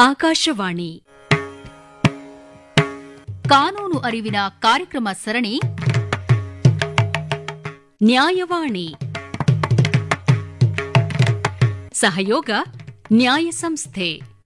ಆಕಾಶವಾಣಿ ಕಾನೂನು ಅರಿವಿನ ಕಾರ್ಯಕ್ರಮ ಸರಣಿ ನ್ಯಾಯವಾಣಿ ಸಹಯೋಗ ನ್ಯಾಯ ಸಂಸ್ಥೆ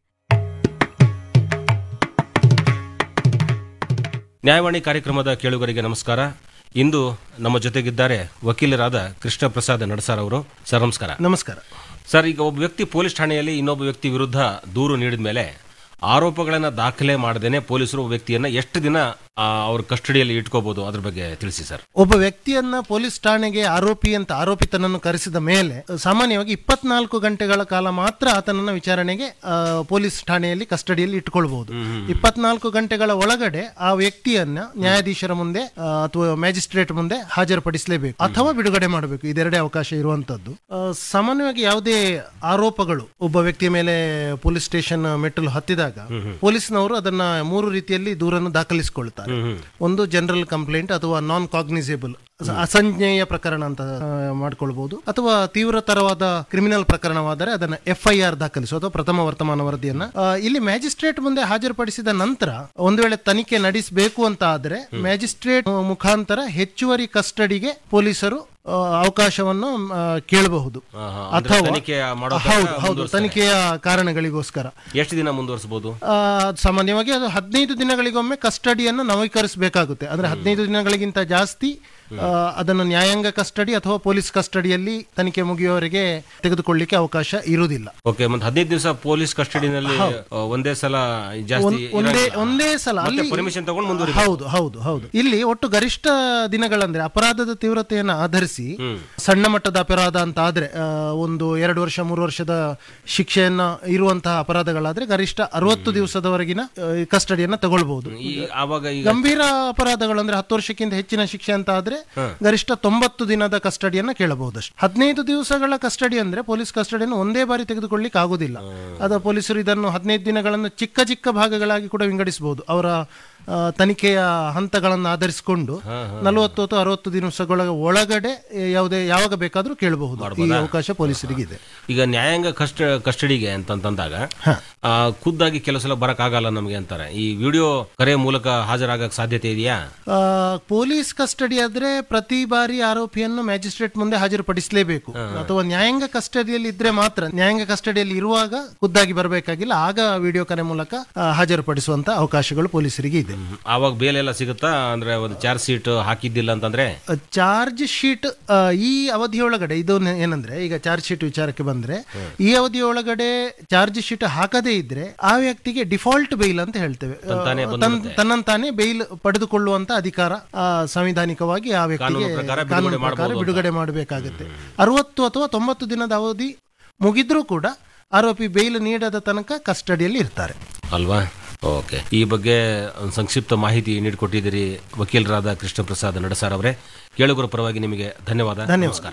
ನ್ಯಾಯವಾಣಿ ಕಾರ್ಯಕ್ರಮದ ಕೇಳುಗರಿಗೆ ನಮಸ್ಕಾರ ಇಂದು ನಮ್ಮ ಜೊತೆಗಿದ್ದಾರೆ ವಕೀಲರಾದ ಕೃಷ್ಣ ಪ್ರಸಾದ್ ನಡಸಾರ್ ಅವರು ಸರ್ ನಮಸ್ಕಾರ ನಮಸ್ಕಾರ ಸರ್ ಈಗ ಒಬ್ಬ ವ್ಯಕ್ತಿ ಪೊಲೀಸ್ ಠಾಣೆಯಲ್ಲಿ ಇನ್ನೊಬ್ಬ ವ್ಯಕ್ತಿ ವಿರುದ್ಧ ದೂರು ನೀಡಿದ ಮೇಲೆ ಆರೋಪಗಳನ್ನ ದಾಖಲೆ ಮಾಡದೇನೆ ಪೊಲೀಸರು ಒಬ್ಬ ವ್ಯಕ್ತಿಯನ್ನ ಎಷ್ಟು ದಿನ ಆ, ಅವ್ರ ಕಸ್ಟಡಿಯಲ್ಲಿ ಇಟ್ಕೋಬಹುದು ಅದ್ರ ಬಗ್ಗೆ ತಿಳಿಸಿ ಸರ್ ಒಬ್ಬ ವ್ಯಕ್ತಿಯನ್ನ ಪೊಲೀಸ್ ಠಾಣೆಗೆ ಆರೋಪಿ ಅಂತ ಆರೋಪಿತನನ್ನು ಕರೆಸಿದ ಮೇಲೆ ಸಾಮಾನ್ಯವಾಗಿ ಇಪ್ಪತ್ನಾಲ್ಕು ಗಂಟೆಗಳ ಕಾಲ ಮಾತ್ರ ಆತನನ್ನ ವಿಚಾರಣೆಗೆ ಆ, ಪೊಲೀಸ್ ಠಾಣೆಯಲ್ಲಿ ಕಸ್ಟಡಿಯಲ್ಲಿ ಇಟ್ಕೊಳ್ಬಹುದು ಇಪ್ಪತ್ನಾಲ್ಕು ಗಂಟೆಗಳ ಒಳಗಡೆ ಆ ವ್ಯಕ್ತಿಯನ್ನ ನ್ಯಾಯಾಧೀಶರ ಮುಂದೆ ಆ, ಅಥವಾ ಮ್ಯಾಜಿಸ್ಟ್ರೇಟ್ ಮುಂದೆ ಹಾಜರುಪಡಿಸಲೇಬೇಕು ಅಥವಾ ಬಿಡುಗಡೆ ಮಾಡಬೇಕು ಇದೆರಡೇ ಅವಕಾಶ ಇರುವಂತದ್ದು ಆ, ಸಾಮಾನ್ಯವಾಗಿ ಯಾವುದೇ ಆರೋಪಗಳು ಒಬ್ಬ ವ್ಯಕ್ತಿಯ ಮೇಲೆ ಪೊಲೀಸ್ ಸ್ಟೇಷನ್ ಮೆಟ್ಟಲು ಹತ್ತಿದಾಗ ಪೊಲೀಸ್ನವರು ಅದನ್ನ ಮೂರು ರೀತಿಯಲ್ಲಿ ದೂರನ್ನು ದಾಖಲಿಸಿಕೊಳ್ತಾರೆ ಒಂದು ಜನರಲ್ ಕಂಪ್ಲೇಂಟ್ ಅಥವಾ ನಾನ್ ಕಾಗ್ನಿಸೇಬಲ್ ಅಸಂಜ್ಞೇಯ ಪ್ರಕರಣ ಅಂತ ಆ, ಮಾಡ್ಕೊಳ್ಬಹುದು ಅಥವಾ ತೀವ್ರತರವಾದ ಕ್ರಿಮಿನಲ್ ಪ್ರಕರಣವಾದರೆ ಅದನ್ನ ಎಫ್ಐಆರ್ ದಾಖಲಿಸುವ ಅಥವಾ ಪ್ರಥಮ ವರ್ತಮಾನ ವರದಿಯನ್ನ ಆ, ಇಲ್ಲಿ ಮ್ಯಾಜಿಸ್ಟ್ರೇಟ್ ಮುಂದೆ ಹಾಜರುಪಡಿಸಿದ ನಂತರ ಒಂದು ವೇಳೆ ತನಿಖೆ ನಡೆಸಬೇಕು ಅಂತ ಆದ್ರೆ ಮ್ಯಾಜಿಸ್ಟ್ರೇಟ್ ಮುಖಾಂತರ ಹೆಚ್ಚುವರಿ ಕಸ್ಟಡಿಗೆ ಪೊಲೀಸರು ಆ, ಅವಕಾಶವನ್ನು ಆ, ಕೇಳಬಹುದು ಆಹಾ, ಅಂದ್ರೆ ಅಥವಾ ತನಿಖೆ ಮಾಡೋ ತನಕ ಹೌದು ಹೌದು ಮುಂದುವರಿಸ್ತಾರೆ. ತನಿಖೆಯ ಕಾರಣಗಳಿಗೋಸ್ಕರ ಎಷ್ಟು ದಿನ ಮುಂದುವರಿಸಬಹುದು ಆ, ಸಾಮಾನ್ಯವಾಗಿ ಅದು ಹದಿನೈದು ದಿನಗಳಿಗೊಮ್ಮೆ ಕಸ್ಟಡಿಯನ್ನು ನವೀಕರಿಸಬೇಕಾಗುತ್ತೆ ಅಂದ್ರೆ ಹದಿನೈದು ದಿನಗಳಿಗಿಂತ ಜಾಸ್ತಿ ಆ, ಅದನ್ನು ನ್ಯಾಯಾಂಗ ಕಸ್ಟಡಿ ಅಥವಾ ಪೊಲೀಸ್ ಕಸ್ಟಡಿಯಲ್ಲಿ ತನಿಖೆ ಮುಗಿಯುವವರೆಗೆ ತೆಗೆದುಕೊಳ್ಳಿಕ್ಕೆ ಅವಕಾಶ ಇರುವುದಿಲ್ಲ ಓಕೆ ಮತ್ತೆ ಹದಿನೈದು ದಿವಸ ಪೊಲೀಸ್ ಕಸ್ಟಡಿನಲ್ಲಿ ಆ, ಒಂದೇ ಸಲ ಜಾಸ್ತಿ ಒಂದೇ ಒಂದೇ ಸಲ ಅಲ್ಲಿ ಪರ್ಮಿಷನ್ ತಗೊಂಡು ಮುಂದುವರಿ ಹೌದು ಹೌದು ಹೌದು ಇಲ್ಲಿ ಒಟ್ಟು ಗರಿಷ್ಠ ದಿನಗಳಂದ್ರೆ ಅಪರಾಧದ ತೀವ್ರತೆಯನ್ನು ಆಧರಿಸಿ ಸಣ್ಣ ಮಟ್ಟದ ಅಪರಾಧ ಅಂತ ಆದ್ರೆ ಆ, ಒಂದು ಎರಡು ವರ್ಷ ಮೂರು ವರ್ಷದ ಶಿಕ್ಷೆಯನ್ನ ಇರುವಂತಹ ಅಪರಾಧಗಳಾದ್ರೆ ಗರಿಷ್ಠ ಅರವತ್ತು ದಿವಸದವರೆಗಿನ ಆ, ಕಸ್ಟಡಿಯನ್ನ ತಗೊಳ್ಬಹುದು ಈ ಆವಾಗ ಈಗ ಗಂಭೀರ ಅಪರಾಧಗಳಂದ್ರೆ ಹತ್ತು ವರ್ಷಕ್ಕಿಂತ ಹೆಚ್ಚಿನ ಶಿಕ್ಷೆ ಅಂತ ಆದ್ರೆ ಗರಿಷ್ಠ ತೊಂಬತ್ತು ದಿನದ ಕಸ್ಟಡಿಯನ್ನ ಕೇಳಬಹುದಷ್ಟು ಹದಿನೈದು ದಿವಸಗಳ ಕಸ್ಟಡಿ ಅಂದ್ರೆ ಪೊಲೀಸ್ ಕಸ್ಟಡಿಯನ್ನು ಒಂದೇ ಬಾರಿ ತೆಗೆದುಕೊಳ್ಳಿಕ್ಕೆ ಆಗುದಿಲ್ಲ ಅದ ಪೊಲೀಸರು ಇದನ್ನು ಹದಿನೈದು ದಿನಗಳನ್ನು ಚಿಕ್ಕ ಚಿಕ್ಕ ಭಾಗಗಳಾಗಿ ಕೂಡ ವಿಂಗಡಿಸಬಹುದು ಅವರ ಆ, ತನಿಖೆಯ ಹಂತಗಳನ್ನು ಆಧರಿಸಿಕೊಂಡು ನಲವತ್ತು ಅಥವಾ ಅರವತ್ತು ದಿವಸಗಳ ಒಳಗಡೆ ಏ, ಯಾವುದೇ ಯಾವಾಗ ಬೇಕಾದ್ರೂ ಕೇಳಬಹುದು ಈ ಅವಕಾಶ ಪೊಲೀಸರಿಗೆ ಇದೆ ಈಗ ನ್ಯಾಯಾಂಗ ಕಷ್ಟ ಕಸ್ಟಡಿಗೆ ಅಂತಂತಂದಾಗ ಆ, ಖುದ್ದಾಗಿ ಕೆಲವು ಸಲ ಬರಕ್ ಆಗಲ್ಲ ನಮಗೆ ಅಂತಾರೆ ಈ ವಿಡಿಯೋ ಕರೆ ಮೂಲಕ ಹಾಜರಾಗಕ್ ಸಾಧ್ಯತೆ ಇದೆಯಾ ಆ, ಪೊಲೀಸ್ ಕಸ್ಟಡಿ ಆದ್ರೆ ಪ್ರತಿ ಬಾರಿ ಆರೋಪಿಯನ್ನು ಮ್ಯಾಜಿಸ್ಟ್ರೇಟ್ ಮುಂದೆ ಹಾಜರುಪಡಿಸಲೇಬೇಕು ಅಥವಾ ನ್ಯಾಯಾಂಗ ಕಸ್ಟಡಿಯಲ್ಲಿ ಇದ್ರೆ ಮಾತ್ರ ನ್ಯಾಯಾಂಗ ಕಸ್ಟಡಿಯಲ್ಲಿ ಇರುವಾಗ ಖುದ್ದಾಗಿ ಬರಬೇಕಾಗಿಲ್ಲ ಆಗ ವಿಡಿಯೋ ಕರೆ ಮೂಲಕ ಆ, ಹಾಜರುಪಡಿಸುವಂತ ಅವಕಾಶಗಳು ಪೊಲೀಸರಿಗೆ ಇದೆ ಹ್ಮ್. ಆವಾಗ ಬೇಲ್ ಎಲ್ಲ ಸಿಗುತ್ತಾ ಅಂದ್ರೆ ಒಂದು ಚಾರ್ಜ್ ಶೀಟ್ ಹಾಕಿದ್ದಿಲ್ಲ ಅಂತಂದ್ರೆ ಚಾರ್ಜ್ ಶೀಟ್ ಆ, ಈ ಅವಧಿಯೊಳಗಡೆ ಇದು ನೆ- ಏನಂದ್ರೆ ಈಗ ಚಾರ್ಜ್ ಶೀಟ್ ವಿಚಾರಕ್ಕೆ ಬಂದ್ರೆ ಈ ಅವಧಿಯೊಳಗಡೆ ಚಾರ್ಜ್ ಶೀಟ್ ಹಾಕದೇ ಇದ್ರೆ ಆ ವ್ಯಕ್ತಿಗೆ ಡಿಫಾಲ್ಟ್ ಬೇಲ್ ಅಂತ ಹೇಳ್ತೇವೆ ಆ, ತಂತಾನೇ ತನ್- ತನ್ನಂತಾನೆ ಬೇಲ್ ಪಡೆದುಕೊಳ್ಳುವಂತ ಅಧಿಕಾರ ಆ, ಸಂವಿಧಾನಿಕವಾಗಿ ಆ ವ್ಯಕ್ತಿಗೆ ಕಾನೂನು ಪ್ರಕಾರ ಬಿಡುಗಡೆ ಕಾನೂನು ಪ್ರಕಾರ ಮಾಡ್ಬೋದು ಅಂತ. ಬಿಡುಗಡೆ ಮಾಡಬೇಕಾಗುತ್ತೆ ಅರವತ್ತು ಅಥವಾ ತೊಂಬತ್ತು ದಿನದ ಅವಧಿ ಮುಗಿದ್ರೂ ಕೂಡ ಆರೋಪಿ ಬೇಲ್ ನೀಡದ ತನಕ ಕಸ್ಟಡಿಯಲ್ಲಿ ಇರ್ತಾರೆ ಅಲ್ವಾ ಓಕೆ ಈ ಬಗ್ಗೆ ಒಂದು ಸಂಕ್ಷಿಪ್ತ ಮಾಹಿತಿ ನೀಡಿಕೊಟ್ಟಿದ್ದೀರಿ ವಕೀಲರಾದ ಕೃಷ್ಣ ಪ್ರಸಾದ್ ನಡಸಾರ್ ಅವರೇ ಕೇಳುಗರ ಪರವಾಗಿ ನಿಮಗೆ ಧನ್ಯವಾದ ನಮಸ್ಕಾರ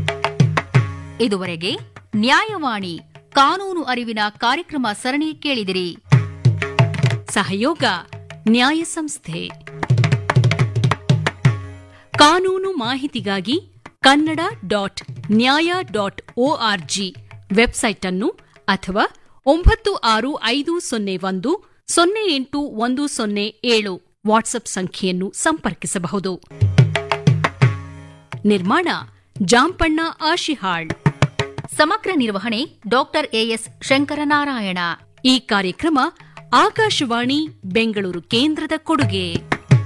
ಇದುವರೆಗೆ ನ್ಯಾಯವಾಣಿ ಕಾನೂನು ಅರಿವಿನ ಕಾರ್ಯಕ್ರಮ ಸರಣಿ ಕೇಳಿದಿರಿ ಸಹಯೋಗ ನ್ಯಾಯ ಸಂಸ್ಥೆ ಕಾನೂನು ಮಾಹಿತಿಗಾಗಿ Kannada dot Nyaya dot O R G website ಅನ್ನು ಅಥವಾ ಒಂಬತ್ತು ಆರು ಐದು ಸೊನ್ನೆ ಒಂದು ಸೊನ್ನೆ ಎಂಟು ಒಂದು ಸೊನ್ನೆ ಏಳು ವಾಟ್ಸ್ಆಪ್ ಸಂಖ್ಯೆಯನ್ನು ಸಂಪರ್ಕಿಸಬಹುದು ನಿರ್ಮಾಣ ಜಾಂಪಣ್ಣ ಆಶಿಹಾಳ್ ಸಮಗ್ರ ನಿರ್ವಹಣೆ ಡಾಕ್ಟರ್ ಎಎಸ್ ಶಂಕರನಾರಾಯಣ ಈ ಕಾರ್ಯಕ್ರಮ ಆಕಾಶವಾಣಿ ಬೆಂಗಳೂರು ಕೇಂದ್ರದ ಕೊಡುಗೆ